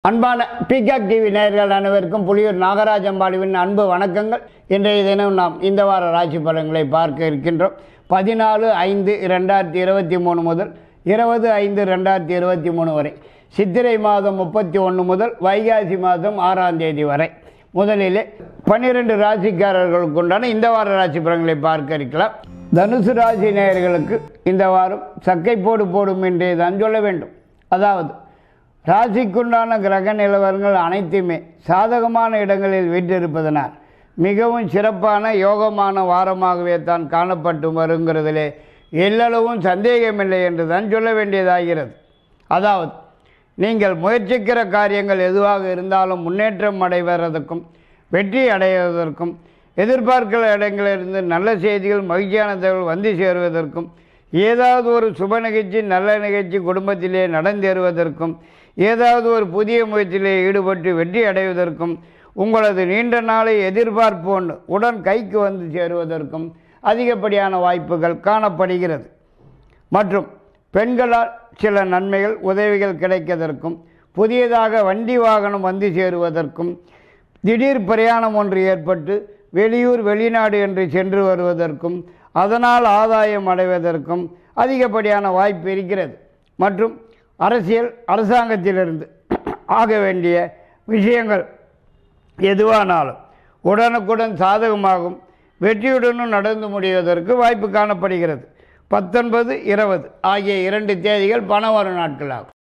அன்பான peacock TV நேயர்கள் அனைவருக்கும் புலியூர் நாகராஜம்பாளுவின் அன்பு வணக்கங்கள் இன்றைய தினம் நாம் இந்த வார ராசி பலன்களை பார்க்க இருக்கின்றோம் பதினாலு ஐந்து ரெண்டாயிரத்தி இருபத்தி மூணு முதல் இருபது ஐந்து ரெண்டாயிரத்தி இருபத்தி மூணு வரை சித்திரை மாதம் முப்பத்தி ஒன்று முதல் வைகாசி மாதம் ஆறாம் தேதி வரை முதலிலே பன்னிரெண்டு ராசிக்காரர்களுக்கு உண்டான இந்த வார ராசி பலன்களை பார்க்க இருக்கலாம் தனுசு ராசி நேயர்களுக்கு இந்த வாரம் சக்கை போடு போடும் என்றே தான் சொல்ல வேண்டும் அதாவது ராசிக்குண்டான கிரக நிலவரங்கள் அனைத்துமே சாதகமான இடங்களில் வீற்றிருப்பதனால் மிகவும் சிறப்பான யோகமான வாரமாகவே தான் காணப்பட்டு வருங்கிறதிலே எல்லளவும் சந்தேகமில்லை என்று தான் சொல்ல வேண்டியதாகிறது அதாவது நீங்கள் முயற்சிக்கிற காரியங்கள் எதுவாக இருந்தாலும் முன்னேற்றம் அடைவதற்கும் வெற்றி அடைவதற்கும் எதிர்பார்க்கிற இடங்களிலிருந்து நல்ல செய்திகள் மகிழ்ச்சியான தகவல் வந்து சேருவதற்கும் ஏதாவது ஒரு சுப நிகழ்ச்சி நல்ல நிகழ்ச்சி குடும்பத்திலே நடந்தேறுவதற்கும் ஏதாவது ஒரு புதிய முயற்சியிலே ஈடுபட்டு வெற்றி அடைவதற்கும் உங்களது நீண்ட நாளை எதிர்பார்ப்பு ஒன்று உடன் கைக்கு வந்து சேருவதற்கும் அதிகப்படியான வாய்ப்புகள் காணப்படுகிறது மற்றும் பெண்களால் சில நன்மைகள் உதவிகள் கிடைப்பதற்கும் புதியதாக வண்டி வாகனம் வந்து சேருவதற்கும் திடீர் பிரயாணம் ஒன்று ஏற்பட்டு வெளியூர் வெளிநாடு என்று சென்று வருவதற்கும் அதனால் ஆதாயம் அடைவதற்கும் அதிகப்படியான வாய்ப்பு இருக்கிறது மற்றும் அரசியல் அரசாங்கத்திலிருந்து ஆக வேண்டிய விஷயங்கள் எதுவானாலும் உடனுக்குடன் சாதகமாகும் வெற்றியுடனும் நடந்து முடிவதற்கு வாய்ப்பு காணப்படுகிறது பத்தொன்பது இருபது ஆகிய இரண்டு தேதிகள் பண வரும் நாட்களாகும்